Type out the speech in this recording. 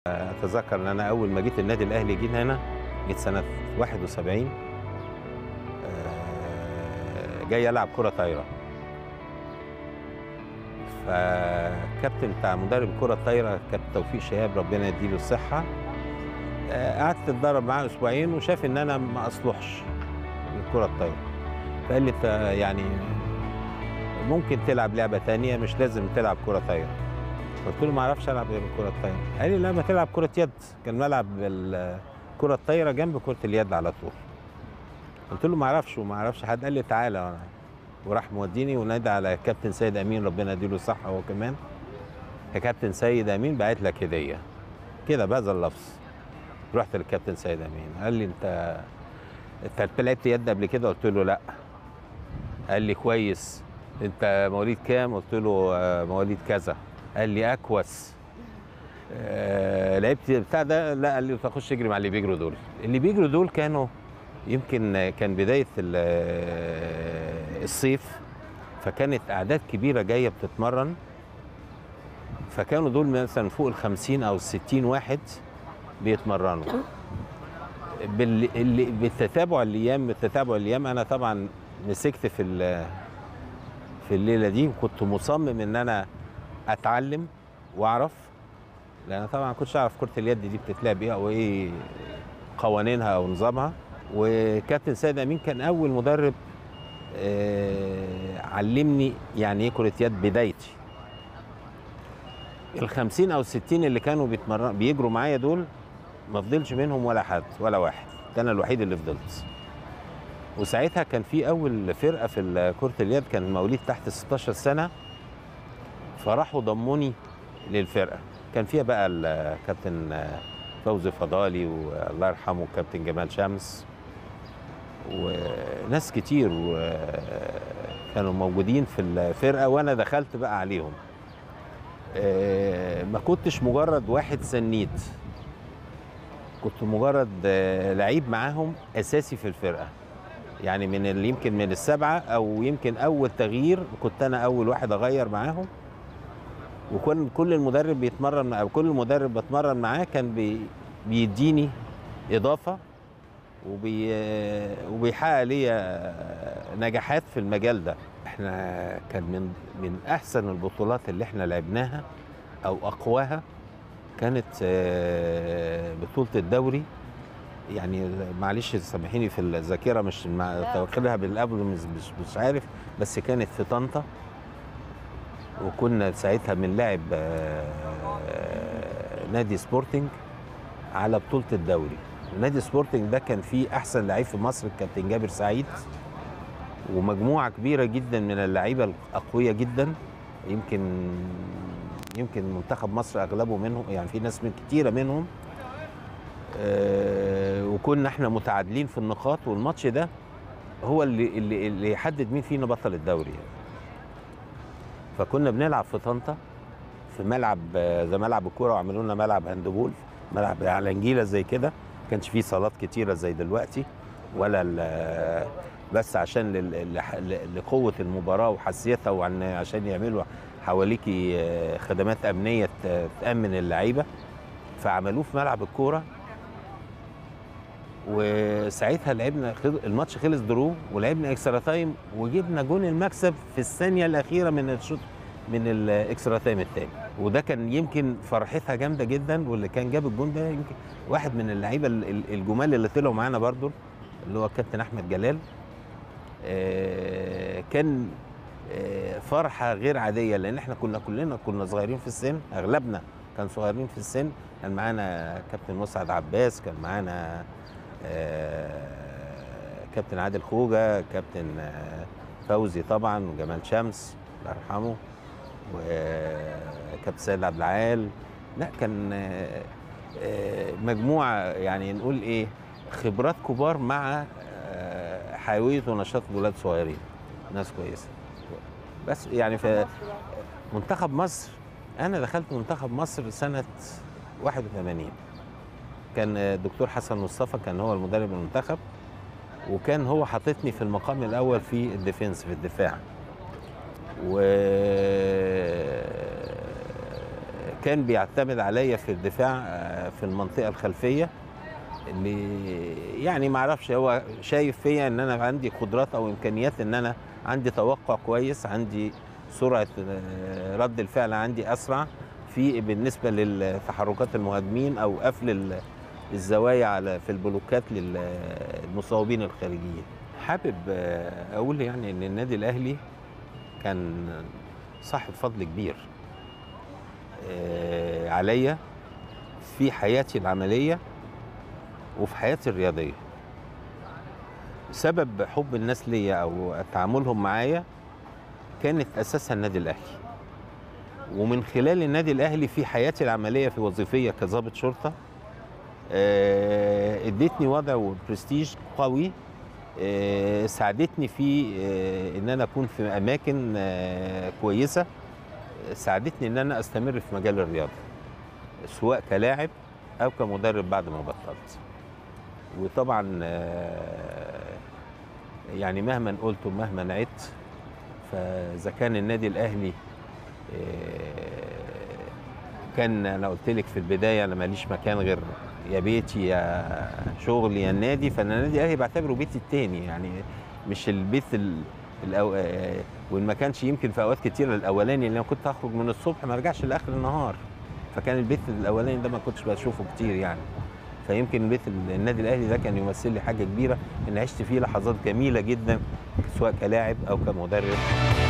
اتذكر ان انا اول ما جيت النادي الاهلي جيت هنا جيت سنه 71 آه، جاي العب كره طايره فكابتن بتاع مدرب كره الطايره كابتن توفيق شهاب ربنا يديله الصحه آه، قعدت اتدرب معاه اسبوعين وشاف ان انا ما اصلحش للكره الطايره فقال لي "أنت يعني ممكن تلعب لعبه تانية مش لازم تلعب كره طايره قلت له ما اعرفش العب غير الكره الطايره قال لي لا ما تلعب كره يد كان ملعب الكره الطايره جنب كره اليد على طول قلت له ما اعرفش وما اعرفش حد قال لي تعالى وراح موديني ونادى على كابتن سيد امين ربنا يديله الصحه هو كمان يا كابتن سيد امين بعت لك هديه كده بهذا اللفظ رحت للكابتن سيد امين قال لي انت انت لعبت يد قبل كده قلت له لا قال لي كويس انت مواليد كام قلت له آه، مواليد كذا قال لي اكوس آه لعبت بتاع ده لا قال لي تخش اجري مع اللي بيجروا دول اللي بيجروا دول كانوا يمكن كان بدايه ال- آه، الصيف فكانت اعداد كبيره جايه بتتمرن فكانوا دول مثلا فوق ال 50 او ال 60 واحد بيتمرنوا بال... اللي... بالتتابع الايام بالتتابع الايام انا طبعا مسكت في ال... في الليله دي وكنت مصمم ان انا اتعلم واعرف لان طبعا ما كنتش اعرف كره اليد دي بتتلعب ايه او ايه قوانينها او نظامها وكابتن سيد امين كان اول مدرب آه علمني يعني ايه كره يد بدايتي ال 50 او 60 اللي كانوا بيتمرن بيجروا معايا دول ما فضلش منهم ولا حد ولا واحد ده انا الوحيد اللي فضلت وساعتها كان في اول فرقه في كره اليد كان مواليد تحت 16 سنه فراحوا ضموني للفرقه كان فيها بقى الكابتن فوزي فضالي والله يرحمه الكابتن جمال شمس وناس كتير كانوا موجودين في الفرقه وانا دخلت بقى عليهم آه، ما كنتش مجرد واحد سنيد كنت مجرد آه، لعيب معاهم اساسي في الفرقه يعني من اللي يمكن من السبعه او يمكن اول تغيير كنت انا اول واحد اغير معاهم وكان كل المدرب بيتمرن او كل مدرب بتمرن معاه كان بي بيديني اضافه وبي وبيحقق لي نجاحات في المجال ده احنا كان من من احسن البطولات اللي احنا لعبناها او اقواها كانت آه، بطوله الدوري يعني معلش سامحيني في الذاكره مش مع- تواخرها بالقبل مش مش مش عارف بس كانت في طنطا وكنا ساعتها بنلاعب آه، نادي سبورتنج على بطوله الدوري نادي سبورتنج ده كان فيه احسن لعيب في مصر الكابتن جابر سعيد ومجموعه كبيره جدا من اللعيبه الاقوياء جدا يمكن يمكن منتخب مصر اغلبه منهم يعني في ناس من كتيره منهم آه، وكنا احنا متعادلين في النقاط والماتش ده هو اللي اللي, اللي يحدد مين فينا بطل الدوري يعني. فكنا بنلعب في طنطا في ملعب آه، زي ملعب الكوره وعملوا لنا ملعب هاندبول ملعب على نجيله زي كده ما كانش فيه صالات كتيره زي دلوقتي ولا ال- بس عشان لل- لح- ل- لقوه المباراه وحساسيتها وعن عشان يعملوا حواليكي آه، خدمات امنيه ت- تامن اللعيبه فعملوه في ملعب الكوره وساعتها لعبنا خل- الماتش خلص درو ولعبنا اكسترا تايم وجبنا جون المكسب في الثانيه الاخيره من الشوط من الاكسترا تايم الثاني وده كان يمكن فرحتها جامده جدا واللي كان جاب الجون ده يمكن واحد من اللعيبه ال- ال- الجمال اللي طلعوا معانا برضو اللي هو الكابتن احمد جلال آه، كان آه، فرحه غير عاديه لان احنا كنا كلنا كنا صغيرين في السن اغلبنا كان صغيرين في السن كان معانا كابتن مسعد عباس كان معانا آه، كابتن عادل خوجه كابتن آه، فوزي طبعا وجمال شمس الله يرحمه وكابتن سيد عبد العال لا كان آه، آه، مجموعه يعني نقول ايه خبرات كبار مع آه، حيويه ونشاط ولاد صغيرين ناس كويسه بس يعني في منتخب مصر انا دخلت منتخب مصر سنه 81 كان الدكتور حسن مصطفى كان هو المدرب المنتخب وكان هو حاططني في المقام الاول في الديفنس في الدفاع و وكان بيعتمد عليا في الدفاع آه، في المنطقه الخلفيه اللي يعني ما اعرفش هو شايف فيا ان انا عندي قدرات او امكانيات ان انا عندي توقع كويس عندي سرعه آه، رد الفعل عندي اسرع في بالنسبه للتحركات المهاجمين او قفل ال- الزوايا على في البلوكات للمصابين الخارجيين حابب آه، اقول يعني ان النادي الاهلي كان صاحب فضل كبير آه، عليا في حياتي العمليه وفي حياتي الرياضيه سبب حب الناس ليا او تعاملهم معايا كانت اساسها النادي الاهلي ومن خلال النادي الاهلي في حياتي العمليه في وظيفيه كظابط شرطه آه، ادتني وضع وبرستيج قوي آه، ساعدتني في آه، ان انا اكون في اماكن آه، كويسه آه، ساعدتني ان انا استمر في مجال الرياضه سواء كلاعب او كمدرب بعد ما بطلت وطبعا آه، يعني مهما قلت ومهما عدت فاذا كان النادي الاهلي آه، كان انا قلت لك في البدايه انا ماليش مكان غير يا بيتي يا شغلي يا النادي فانا النادي الاهلي بعتبره بيتي التاني يعني مش البيت ال... الأو... آه، وان ما كانش يمكن في اوقات كتيره الاولاني اللي انا كنت اخرج من الصبح ما ارجعش لاخر النهار فكان البيت الاولاني ده ما كنتش بشوفه كتير يعني فيمكن البيت ال- النادي الاهلي ده كان يمثل لي حاجه كبيره ان عشت فيه لحظات جميله جدا سواء كلاعب او كمدرب